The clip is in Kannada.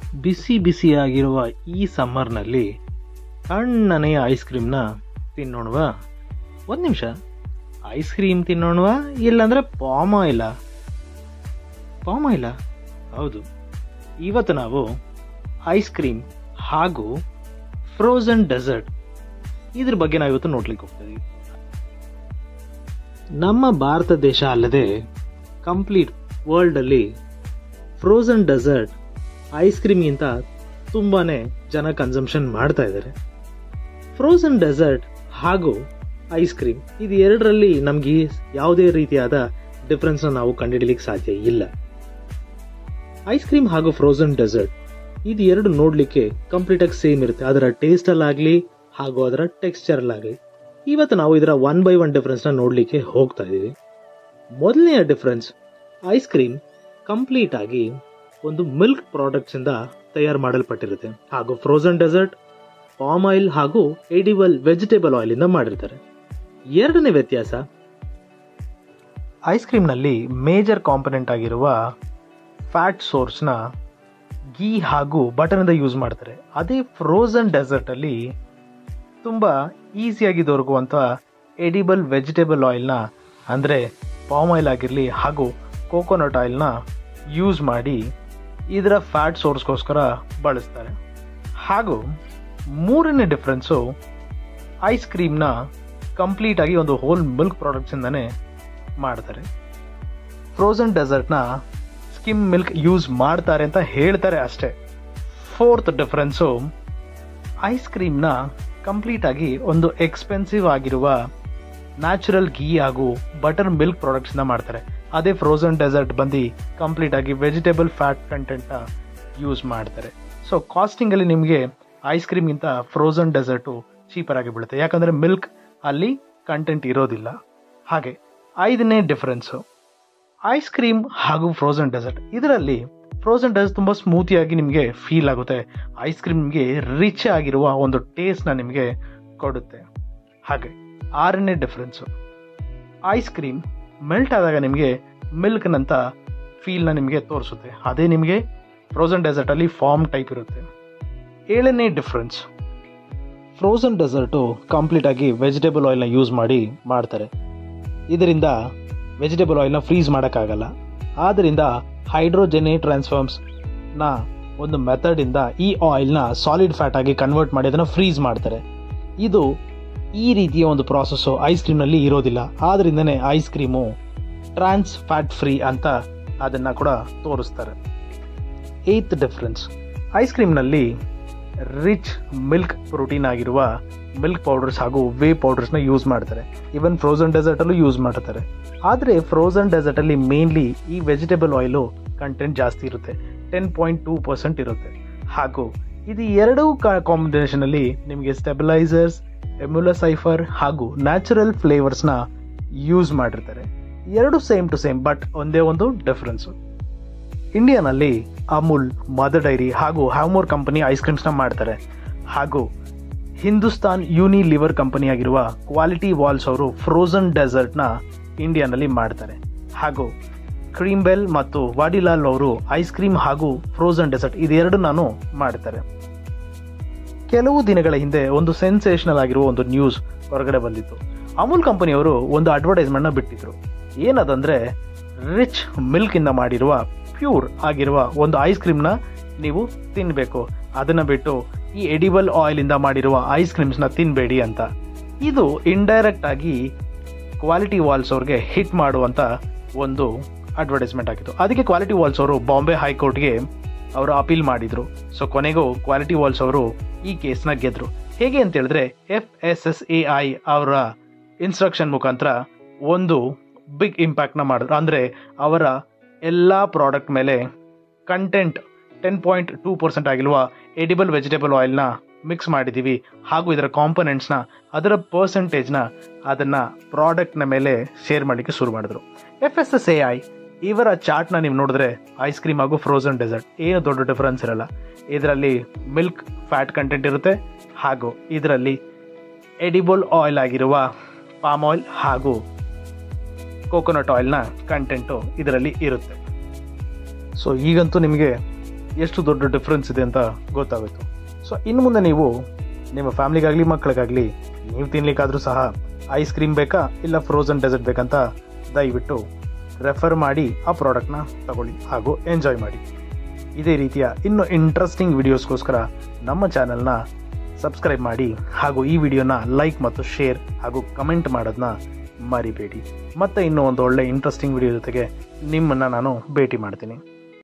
ಬಿಸಿ ಬಿಸಿಯಾಗಿರುವ ಈ ಸಮ್ಮರ್ನಲ್ಲಿ ತಣ್ಣನೆಯ ಐಸ್ ಕ್ರೀಮ್ನ ತಿನ್ನೋಣವಾ ಒಂದು ನಿಮಿಷ ಐಸ್ ಕ್ರೀಮ್ ತಿನ್ನೋಣವಾ ಇಲ್ಲಾಂದರೆ ಪಾಮ್ ಆಯಿಲ ಪಾಮ್ ಆಯಿಲ ಹೌದು ಇವತ್ತು ನಾವು ಐಸ್ ಕ್ರೀಮ್ ಹಾಗೂ ಫ್ರೋಝನ್ ಡೆಸರ್ಟ್ ಇದ್ರ ಬಗ್ಗೆ ನಾವು ಇವತ್ತು ನೋಡ್ಲಿಕ್ಕೆ ಹೋಗ್ತೀವಿ ನಮ್ಮ ಭಾರತ ದೇಶ ಅಲ್ಲದೆ ಕಂಪ್ಲೀಟ್ ವರ್ಲ್ಡಲ್ಲಿ ಫ್ರೋಝನ್ ಡೆಸರ್ಟ್ ಐಸ್ ಕ್ರೀಮ್ಗಿಂತ ತುಂಬಾ ಜನ ಕನ್ಸಂಪ್ಷನ್ ಮಾಡ್ತಾ ಇದ್ದಾರೆ ಫ್ರೋಝನ್ ಡೆಸರ್ಟ್ ಹಾಗೂ ಐಸ್ ಕ್ರೀಮ್ ಇದು ಎರಡರಲ್ಲಿ ನಮಗೆ ಯಾವುದೇ ರೀತಿಯಾದ ಡಿಫ್ರೆನ್ಸ್ನ ನಾವು ಕಂಡುಹಿಡಲಿಕ್ಕೆ ಸಾಧ್ಯ ಇಲ್ಲ ಐಸ್ ಕ್ರೀಮ್ ಹಾಗೂ ಫ್ರೋಝನ್ ಡೆಸರ್ಟ್ ಇದು ಎರಡು ನೋಡಲಿಕ್ಕೆ ಕಂಪ್ಲೀಟಾಗಿ ಸೇಮ್ ಇರುತ್ತೆ ಅದರ ಟೇಸ್ಟಲ್ಲಾಗಲಿ ಹಾಗೂ ಅದರ ಟೆಕ್ಸ್ಚರಲ್ಲಾಗಲಿ ಇವತ್ತು ನಾವು ಇದರ ಒನ್ ಬೈ ಒನ್ ಡಿಫ್ರೆನ್ಸ್ನ ನೋಡಲಿಕ್ಕೆ ಹೋಗ್ತಾ ಇದ್ದೀವಿ ಮೊದಲನೆಯ ಡಿಫ್ರೆನ್ಸ್ ಐಸ್ ಕ್ರೀಮ್ ಕಂಪ್ಲೀಟ್ ಆಗಿ ಒಂದು ಮಿಲ್ಕ್ ಪ್ರಾಡಕ್ಟ್ಸ್ ಇಂದ ತಯಾರು ಮಾಡಲ್ಪಟ್ಟಿರುತ್ತೆ ಹಾಗೂ ಫ್ರೋಝನ್ ಡೆಸರ್ಟ್ ಪಾಮ್ ಆಯಿಲ್ ಹಾಗೂ ಎಡಿಬಲ್ ವೆಜಿಟೇಬಲ್ ಆಯಿಲ್ ಇಂದ ಮಾಡಿರ್ತಾರೆ ಎರಡನೇ ವ್ಯತ್ಯಾಸ ಐಸ್ ಕ್ರೀಮ್ನಲ್ಲಿ ಮೇಜರ್ ಕಾಂಪೊನೆಂಟ್ ಆಗಿರುವ ಫ್ಯಾಟ್ ಸೋರ್ಸ್ನ ಗೀ ಹಾಗೂ ಬಟರ್ನಿಂದ ಯೂಸ್ ಮಾಡ್ತಾರೆ ಅದೇ ಫ್ರೋಝನ್ ಡೆಸರ್ಟಲ್ಲಿ ತುಂಬ ಈಸಿಯಾಗಿ ದೊರಕುವಂಥ ಎಡಿಬಲ್ ವೆಜಿಟೇಬಲ್ ಆಯಿಲ್ನ ಅಂದರೆ ಪಾಮ್ ಆಯಿಲ್ ಆಗಿರಲಿ ಹಾಗೂ ಕೋಕೋನಟ್ ಆಯಿಲ್ನ ಯೂಸ್ ಮಾಡಿ ಇದರ ಫ್ಯಾಟ್ ಸೋರ್ಸ್ಗೋಸ್ಕರ ಬಳಸ್ತಾರೆ ಹಾಗೂ ಮೂರನೇ ಡಿಫ್ರೆನ್ಸು ಐಸ್ ಕ್ರೀಮ್ನ ಕಂಪ್ಲೀಟಾಗಿ ಒಂದು ಹೋಲ್ ಮಿಲ್ಕ್ ಪ್ರಾಡಕ್ಟ್ಸಿಂದನೇ ಮಾಡ್ತಾರೆ ಫ್ರೋಝನ್ ಡೆಸರ್ಟ್ನ ಸ್ಕಿಮ್ ಮಿಲ್ಕ್ ಯೂಸ್ ಮಾಡ್ತಾರೆ ಅಂತ ಹೇಳ್ತಾರೆ ಅಷ್ಟೇ ಫೋರ್ತ್ ಡಿಫ್ರೆನ್ಸು ಐಸ್ ಕ್ರೀಮ್ನ ಕಂಪ್ಲೀಟಾಗಿ ಒಂದು ಎಕ್ಸ್ಪೆನ್ಸಿವ್ ಆಗಿರುವ ನ್ಯಾಚುರಲ್ ಗೀ ಹಾಗೂ ಬಟರ್ ಮಿಲ್ಕ್ ಪ್ರಾಡಕ್ಟ್ಸ್ನ ಮಾಡ್ತಾರೆ ಅದೇ ಫ್ರೋಝನ್ ಡೆಸರ್ಟ್ ಬಂದು ಕಂಪ್ಲೀಟಾಗಿ ವೆಜಿಟೇಬಲ್ ಫ್ಯಾಟ್ ಕಂಟೆಂಟ್ನ ಯೂಸ್ ಮಾಡ್ತಾರೆ ಸೊ ಕಾಸ್ಟಿಂಗಲ್ಲಿ ನಿಮಗೆ ಐಸ್ ಕ್ರೀಮ್ಗಿಂತ ಫ್ರೋಝನ್ ಡೆಸರ್ಟು ಚೀಪರ್ ಆಗಿ ಬೀಳುತ್ತೆ ಯಾಕಂದರೆ ಮಿಲ್ಕ್ ಅಲ್ಲಿ ಕಂಟೆಂಟ್ ಇರೋದಿಲ್ಲ ಹಾಗೆ ಐದನೇ ಡಿಫ್ರೆನ್ಸು ಐಸ್ ಕ್ರೀಮ್ ಹಾಗೂ ಫ್ರೋಝನ್ ಡೆಸರ್ಟ್ ಇದರಲ್ಲಿ ಫ್ರೋಝನ್ ಡೆಸರ್ಟ್ ತುಂಬ ಸ್ಮೂತಿಯಾಗಿ ನಿಮಗೆ ಫೀಲ್ ಆಗುತ್ತೆ ಐಸ್ ಕ್ರೀಮ್ ನಿಮಗೆ ರಿಚ್ ಆಗಿರುವ ಒಂದು ಟೇಸ್ಟ್ನ ನಿಮಗೆ ಕೊಡುತ್ತೆ ಹಾಗೆ ಆರನೇ ಡಿಫ್ರೆನ್ಸು ಐಸ್ ಕ್ರೀಮ್ ಮೆಲ್ಟ್ ಆದಾಗ ನಿಮಗೆ ಮಿಲ್ಕ್ನಂತ ಫೀಲ್ನ ನಿಮಗೆ ತೋರಿಸುತ್ತೆ ಅದೇ ನಿಮಗೆ ಫ್ರೋಝನ್ ಡೆಸರ್ಟಲ್ಲಿ ಫಾರ್ಮ್ ಟೈಪ್ ಇರುತ್ತೆ ಏಳನೇ ಡಿಫ್ರೆನ್ಸ್ ಫ್ರೋಝನ್ ಡೆಸರ್ಟು ಕಂಪ್ಲೀಟಾಗಿ ವೆಜಿಟೇಬಲ್ ಆಯಿಲ್ನ ಯೂಸ್ ಮಾಡಿ ಮಾಡ್ತಾರೆ ಇದರಿಂದ ವೆಜಿಟೇಬಲ್ ಆಯಿಲ್ನ ಫ್ರೀಸ್ ಮಾಡೋಕ್ಕಾಗಲ್ಲ ಆದ್ದರಿಂದ ಹೈಡ್ರೋಜೆನೇ ಟ್ರಾನ್ಸ್ಫಾರ್ಮ್ಸ್ನ ಒಂದು ಮೆಥಡಿಂದ ಈ ಆಯಿಲ್ನ ಸಾಲಿಡ್ ಫ್ಯಾಟ್ ಆಗಿ ಕನ್ವರ್ಟ್ ಮಾಡಿ ಅದನ್ನು ಫ್ರೀಸ್ ಮಾಡ್ತಾರೆ ಇದು ಈ ರೀತಿಯ ಒಂದು ಪ್ರಾಸೆಸ್ಸು ಐಸ್ ಕ್ರೀಮ್ನಲ್ಲಿ ಇರೋದಿಲ್ಲ ಆದ್ದರಿಂದನೇ ice cream trans fat free ಅಂತ ಅದನ್ನು ಕೂಡ ತೋರಿಸ್ತಾರೆ ಏತ್ ಡಿಫ್ರೆನ್ಸ್ ಐಸ್ ಕ್ರೀಮ್ನಲ್ಲಿ ರಿಚ್ ಮಿಲ್ಕ್ ಪ್ರೋಟೀನ್ ಆಗಿರುವ ಮಿಲ್ಕ್ ಪೌಡರ್ಸ್ ಹಾಗೂ ವೇ ಪೌಡರ್ಸ್ನ ಯೂಸ್ ಮಾಡ್ತಾರೆ ಈವನ್ ಫ್ರೋಝನ್ ಡೆಸರ್ಟಲ್ಲೂ ಯೂಸ್ ಮಾಡ್ತಾರೆ ಆದರೆ ಫ್ರೋಝನ್ ಡೆಸರ್ಟಲ್ಲಿ ಮೇನ್ಲಿ ಈ ವೆಜಿಟೇಬಲ್ ಆಯಿಲು ಕಂಟೆಂಟ್ ಜಾಸ್ತಿ ಇರುತ್ತೆ ಟೆನ್ ಪಾಯಿಂಟ್ ಟೂ ಪರ್ಸೆಂಟ್ ಇರುತ್ತೆ ಹಾಗೂ ಇದು ಎರಡೂ ಕಾಂಬಿನೇಷನಲ್ಲಿ ನಿಮಗೆ ಸ್ಟೆಬಿಲೈಸರ್ಸ್ ಎಮ್ಯುಲಸೈಫರ್ ಹಾಗೂ ನ್ಯಾಚುರಲ್ ಫ್ಲೇವರ್ಸ್ನ ಯೂಸ್ ಮಾಡಿರ್ತಾರೆ ಎರಡು ಸೇಮ್ ಟು ಸೇಮ್ ಬಟ್ ಒಂದೇ ಒಂದು ಡಿಫ್ರೆನ್ಸು ಇಂಡಿಯಾನಲ್ಲಿ ಅಮೂಲ್ ಮದರ್ ಡೈರಿ ಹಾಗೂ ಹ್ಯಾಮೋರ್ ಕಂಪನಿ ಐಸ್ ಕ್ರೀಮ್ಸ್ನ ಮಾಡ್ತಾರೆ ಹಾಗೂ ಹಿಂದೂಸ್ತಾನ್ ಯೂನಿ ಲಿವರ್ ಕಂಪನಿ ಆಗಿರುವ ಕ್ವಾಲಿಟಿ ವಾಲ್ಸ್ ಅವರು ಫ್ರೋಝನ್ ಡೆಸರ್ಟ್ನ ಇಂಡಿಯಾನಲ್ಲಿ ಮಾಡ್ತಾರೆ ಹಾಗೂ ಕ್ರೀಮ್ಬೆಲ್ ಮತ್ತು ವಾಡಿಲಾಲ್ ಅವರು ಐಸ್ ಕ್ರೀಮ್ ಹಾಗೂ ಫ್ರೋಝನ್ ಡೆಸರ್ಟ್ ಇದೆರಡು ನಾನು ಮಾಡ್ತಾರೆ ಕೆಲವು ದಿನಗಳ ಹಿಂದೆ ಒಂದು ಸೆನ್ಸೇಷನಲ್ ಆಗಿರುವ ಒಂದು ನ್ಯೂಸ್ ಹೊರಗಡೆ ಬಂದಿತ್ತು ಅಮೂಲ್ ಕಂಪನಿಯವರು ಒಂದು ಅಡ್ವರ್ಟೈಸ್ಮೆಂಟ್ನ ಬಿಟ್ಟಿದ್ರು ಏನದಂದ್ರೆ ರಿಚ್ ಮಿಲ್ಕ್ ಇಂದ ಮಾಡಿರುವ ಪ್ಯೂರ್ ಆಗಿರುವ ಒಂದು ಐಸ್ ಕ್ರೀಮ್ನ ನೀವು ತಿನ್ನಬೇಕು ಅದನ್ನ ಬಿಟ್ಟು ಈ ಎಡಿಬಲ್ ಆಯಿಲ್ ಇಂದ ಮಾಡಿರುವ ಐಸ್ ಕ್ರೀಮ್ಸ್ನ ತಿನ್ನಬೇಡಿ ಅಂತ ಇದು ಇಂಡೈರೆಕ್ಟ್ ಆಗಿ ಕ್ವಾಲಿಟಿ ವಾಲ್ಸ್ ಅವ್ರಿಗೆ ಹಿಟ್ ಮಾಡುವಂತ ಒಂದು ಅಡ್ವರ್ಟೈಸ್ಮೆಂಟ್ ಆಗಿತ್ತು ಅದಕ್ಕೆ ಕ್ವಾಲಿಟಿ ವಾಲ್ಸ್ ಅವರು ಬಾಂಬೆ ಹೈಕೋರ್ಟ್ಗೆ ಅವರು ಅಪೀಲ್ ಮಾಡಿದ್ರು ಸೊ ಕೊನೆಗೂ ಕ್ವಾಲಿಟಿ ವಾಲ್ಸ್ ಅವರು ಈ ಕೇಸ್ನ ಗೆದ್ರು ಹೇಗೆ ಅಂತ ಹೇಳಿದ್ರೆ F S S A I ಅವರ ಇನ್ಸ್ಟ್ರಕ್ಷನ್ ಮುಖಾಂತರ ಒಂದು ಬಿಗ್ ಇಂಪ್ಯಾಕ್ಟ್ನ ಮಾಡಿದ್ರು ಅಂದರೆ ಅವರ ಎಲ್ಲ ಪ್ರಾಡಕ್ಟ್ ಮೇಲೆ content ten point two percent ಆಗಿರುವ ಎಡಿಬಲ್ ವೆಜಿಟೇಬಲ್ ಆಯಿಲ್ನ ಮಿಕ್ಸ್ ಮಾಡಿದ್ದೀವಿ ಹಾಗೂ ಇದರ ಕಾಂಪೊನೆಂಟ್ಸ್ನ ಅದರ ಪರ್ಸೆಂಟೇಜ್ನ ಅದನ್ನು ಪ್ರಾಡಕ್ಟ್ನ ಮೇಲೆ ಶೇರ್ ಮಾಡಲಿಕ್ಕೆ ಶುರು ಮಾಡಿದ್ರು F S S A I ಇವರ ಚಾರ್ಟ್ನ ನೀವು ನೋಡಿದ್ರೆ ಐಸ್ ಕ್ರೀಮ್ ಹಾಗೂ ಫ್ರೋಝನ್ ಡೆಸರ್ಟ್ ಏನು ದೊಡ್ಡ ಡಿಫರೆನ್ಸ್ ಇರಲ್ಲ ಇದರಲ್ಲಿ ಮಿಲ್ಕ್ ಫ್ಯಾಟ್ ಕಂಟೆಂಟ್ ಇರುತ್ತೆ ಹಾಗೂ ಇದರಲ್ಲಿ ಎಡಿಬಲ್ ಆಯಿಲ್ ಆಗಿರುವ ಪಾಮ್ ಆಯಿಲ್ ಹಾಗೂ ಕೋಕೋನಟ್ ಆಯಿಲ್ನ ಕಂಟೆಂಟು ಇದರಲ್ಲಿ ಇರುತ್ತೆ ಸೊ ಈಗಂತೂ ನಿಮಗೆ ಎಷ್ಟು ದೊಡ್ಡ ಡಿಫ್ರೆನ್ಸ್ ಇದೆ ಅಂತ ಗೊತ್ತಾಗುತ್ತೆ ಸೊ ಇನ್ನು ಮುಂದೆ ನೀವು ನಿಮ್ಮ ಫ್ಯಾಮಿಲಿಗಾಗಲಿ ಮಕ್ಕಳಿಗಾಗಲಿ ನೀವು ತಿನ್ಲಿಕ್ಕಾದರೂ ಸಹ ಐಸ್ ಕ್ರೀಮ್ ಬೇಕಾ ಇಲ್ಲ ಫ್ರೋಝನ್ ಡೆಸರ್ಟ್ ಬೇಕಂತ ದಯವಿಟ್ಟು ರೆಫರ್ ಮಾಡಿ ಆ ಪ್ರಾಡಕ್ಟ್ನ ತಗೊಳ್ಳಿ ಹಾಗೂ ಎಂಜಾಯ್ ಮಾಡಿ ಇದೇ ರೀತಿಯ ಇನ್ನು ಇಂಟ್ರೆಸ್ಟಿಂಗ್ ವಿಡಿಯೋಸ್ಗೋಸ್ಕರ ನಮ್ಮ ಚಾನಲ್ನ ಸಬ್ಸ್ಕ್ರೈಬ್ ಮಾಡಿ ಹಾಗೂ ಈ ವಿಡಿಯೋನ ಲೈಕ್ ಮತ್ತು ಶೇರ್ ಹಾಗೂ ಕಮೆಂಟ್ ಮಾಡೋದನ್ನ ಮರಿಬೇಡಿ ಮತ್ತೆ ಇನ್ನೂ ಒಂದು ಒಳ್ಳೆ ಇಂಟ್ರೆಸ್ಟಿಂಗ್ ವಿಡಿಯೋ ಜೊತೆಗೆ ನಿಮ್ಮನ್ನು ನಾನು ಭೇಟಿ ಮಾಡ್ತೀನಿ